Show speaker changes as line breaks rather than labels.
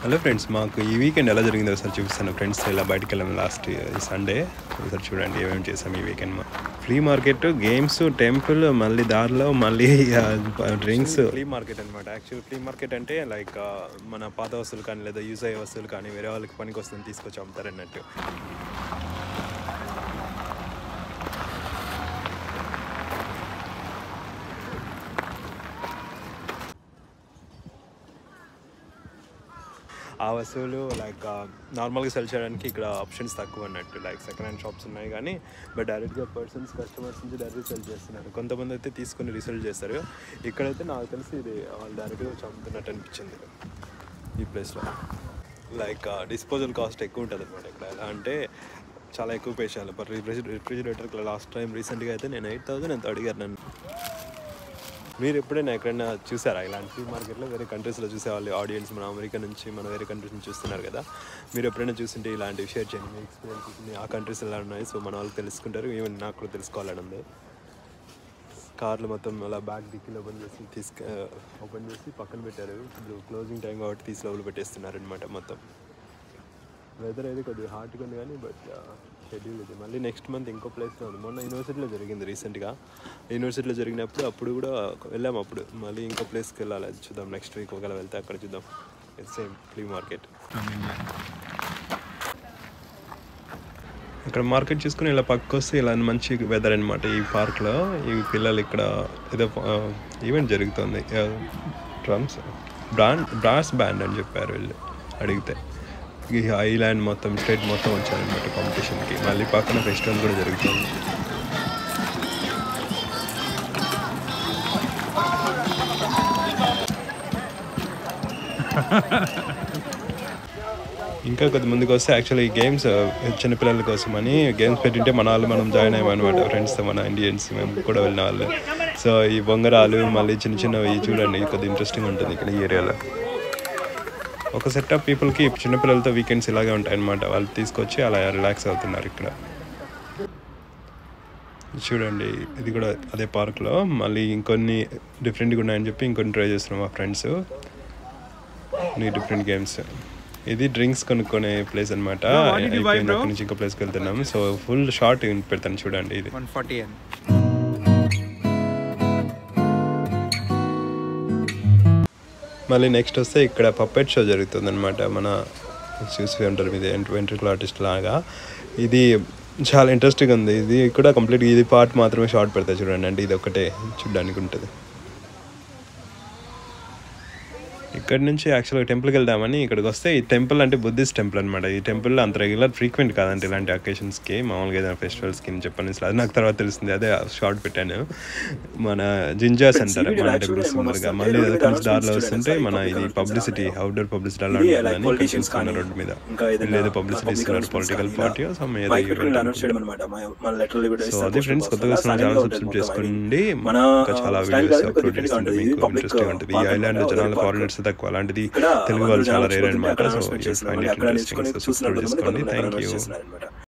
hello friends మాకు ఈ weekend ఎలా జరిగిందో ఒకసారి చూపిస్తాను ఫ్రెండ్స్ ఇలా బయటికి వెళ్ళాము లాస్ట్ సండే ఒకసారి చూడండి ఏమేమి చేసాం ఈ వీకెండ్ మా ఫ్లీ మార్కెట్ గేమ్స్ టెంపుల్ మళ్ళీ దారిలో మళ్ళీ డ్రింక్స్ ఫ్లీ మార్కెట్ అనమాట యాక్చువల్ ఫ్లీ మార్కెట్ అంటే లైక్ మన పాత వస్తువులు కానీ లేదా యూజ్ అయ్యే వస్తువులు కానీ వేరే వాళ్ళకి పనికి వస్తుంది తీసుకొచ్చి అమ్ముతారు అన్నట్టు ఆ వస్తువులు లైక్ నార్మల్గా సెల్ చేయడానికి ఇక్కడ ఆప్షన్స్ తక్కువ అన్నట్టు లైక్ సెకండ్ హ్యాండ్ షాప్స్ ఉన్నాయి కానీ బట్ డైరెక్ట్గా పర్సన్స్ కస్టమర్స్ నుంచి డైరెక్ట్ సెల్ చేస్తున్నారు కొంతమంది అయితే తీసుకొని రీసెల్ చేస్తారు ఇక్కడైతే నాకు తెలిసి ఇది వాళ్ళు డైరెక్ట్గా వచ్చి అమ్ముతున్నట్టు అనిపించింది ఈ ప్లేస్లో లైక్ డిస్పోజల్ కాస్ట్ ఎక్కువ ఉంటుంది అనమాట ఇక్కడ ఎలా అంటే చాలా ఎక్కువ పే చేయాలి బట్ రిఫ్రిజిరేటర్కి లాస్ట్ టైం రీసెంట్గా అయితే నేను ఎయిట్ థౌసండ్ ఎంత అడిగారు నన్ను మీరు ఎప్పుడైనా ఎక్కడైనా చూసారా ఇలాంటి ఫ్రీ మార్కెట్లో వేరే కంట్రీస్లో చూసేవాళ్ళు ఆడియన్స్ మన అమెరికా నుంచి మన వేరే కంట్రీస్ నుంచి చూస్తున్నారు కదా మీరు ఎప్పుడైనా చూస్తుంటే ఇలాంటివి షేర్ చేయండి మీ ఎక్స్పీరియన్స్ ఆ కంట్రీస్ ఎలా ఉన్నాయి సో మన వాళ్ళు తెలుసుకుంటారు ఈవెన్ నాకు కూడా తెలుసుకోవాలని ఉంది కార్లు మొత్తం అలా బ్యాగ్ డిక్కీలో ఓపెన్ చేసి తీసుకు ఓపెన్ చేసి పక్కన పెట్టారు ఇప్పుడు క్లోజింగ్ టైం కాబట్టి తీసి లోపల పెట్టేస్తున్నారు అనమాట మొత్తం వెదర్ అయితే కొద్దిగా హాట్గా ఉంది కానీ బట్ షెడ్యూల్ ఇది మళ్ళీ నెక్స్ట్ మంత్ ఇంకో ప్లేస్లో ఉంది మొన్న యూనివర్సిటీలో జరిగింది రీసెంట్గా యూనివర్సిటీలో జరిగినప్పుడు అప్పుడు కూడా వెళ్ళాము అప్పుడు మళ్ళీ ఇంకో ప్లేస్కి వెళ్ళాలి అది చూద్దాం నెక్స్ట్ వీక్ ఒకవేళ వెళ్తే అక్కడ చూద్దాం సేమ్ ఫ్లీ మార్కెట్ ఇక్కడ మార్కెట్ చూసుకుని ఇలా పక్కకు వస్తే ఇలా మంచి వెదర్ అనమాట ఈ పార్క్లో ఈ పిల్లలు ఇక్కడ ఏదో ఈవెంట్ జరుగుతుంది డ్రమ్స్ బ్రాండ్ బ్రాస్ బ్యాండ్ అని చెప్పారు వీళ్ళు అడిగితే ఈ ఐలాండ్ మొత్తం స్టేట్ మొత్తం వచ్చారనమాట కాంపిటీషన్కి మళ్ళీ పక్కన ఫెస్టివల్ కూడా జరుగుతుంది ఇంకా కొద్ది ముందుకు వస్తే యాక్చువల్లీ ఈ గేమ్స్ చిన్నపిల్లల కోసం అని గేమ్స్ పెట్టింటే మన వాళ్ళు మనం జాయిన్ అయ్యామన్నమాట ఫ్రెండ్స్తో మన ఇండియన్స్ మేము కూడా వెళ్ళిన వాళ్ళు సో ఈ బొంగరాలు మళ్ళీ చిన్న చిన్నవి చూడండి కొద్దిగా ఇంట్రెస్టింగ్ ఉంటుంది ఇక్కడ ఈ ఏరియాలో ఒక సెట్ ఆఫ్ పీపుల్కి చిన్నపిల్లలతో వీకెండ్స్ ఇలాగే ఉంటాయి అనమాట వాళ్ళు తీసుకొచ్చి అలా రిలాక్స్ అవుతున్నారు ఇక్కడ చూడండి ఇది కూడా అదే పార్క్లో మళ్ళీ ఇంకొన్ని డిఫరెంట్గా ఉన్నాయని చెప్పి ఇంకొన్ని ట్రై చేస్తున్నాం మా ఫ్రెండ్స్ నీ డిఫరెంట్ గేమ్స్ ఇది డ్రింక్స్ కొనుక్కునే ప్లేస్ అనమాట అయిపోయిన అక్కడి నుంచి ఇంకో ప్లేస్కి వెళ్తున్నాం సో ఫుల్ షార్ట్ పెడతాను చూడండి ఇది
వన్ ఫార్టీ ఎన్
మళ్ళీ నెక్స్ట్ వస్తే ఇక్కడ పప్పెట్ షో జరుగుతుంది అనమాట మన చూసి ఉంటారు ఇది వెంట్రుకల్ ఆర్టిస్ట్ లాగా ఇది చాలా ఇంట్రెస్టింగ్ ఉంది ఇది కూడా కంప్లీట్ ఇది పార్ట్ మాత్రమే షార్ట్ పెడతాయి చూడండి అంటే ఇది ఒకటే చూడడానికి ఉంటుంది ఇక్కడ నుంచి యాక్చువల్గా టెంపుల్కి వెళ్దామని ఇక్కడికి వస్తే ఈ టెంపుల్ అంటే బుద్ధిస్ట్ టెంపుల్ అనమాట ఈ టెంపుల్ అంత రెగ్యులర్ ఫ్రీక్వెంట్ కాదంటే ఇలాంటి అకేషన్స్కి మామూలుగా ఏదైనా ఫెస్టివల్స్కి అని చెప్పని అది నాకు తర్వాత తెలిసింది అదే షార్ట్ పెట్టాను మన జింజాస్ అంటారు మన టెంపుల్స్ ముందరగా మళ్ళీ ఏదో కొంచెం దారిలో వస్తుంటే మన ఇది పబ్లిసిటీ అవుట్డోర్ పబ్లిసిటీ అలా ఉంటుందని చూసుకున్న రోడ్డు మీద వీళ్ళు ఏదో పబ్లిసిటీ ఇస్తున్నారు పొలిటికల్ పార్టీ సమ్ ఏదో సో అదే ఫ్రెండ్స్ కొత్తగా వస్తున్న ఛానల్ సబ్స్క్రైబ్ చేసుకోండి ఇంకా చాలా వీడియోస్ అప్లోడ్ చేస్తుంటే మీకు ఇంట్రెస్టింగ్ ఉంటుంది ఈ ఐలాండ్ జనాలు ఫారినర్స్ తక్కువ అలాంటిది తెలుగు వాళ్ళు చాలా రేర్ అనమాట so find it interesting so subscribe చేసుకోండి థ్యాంక్ యూ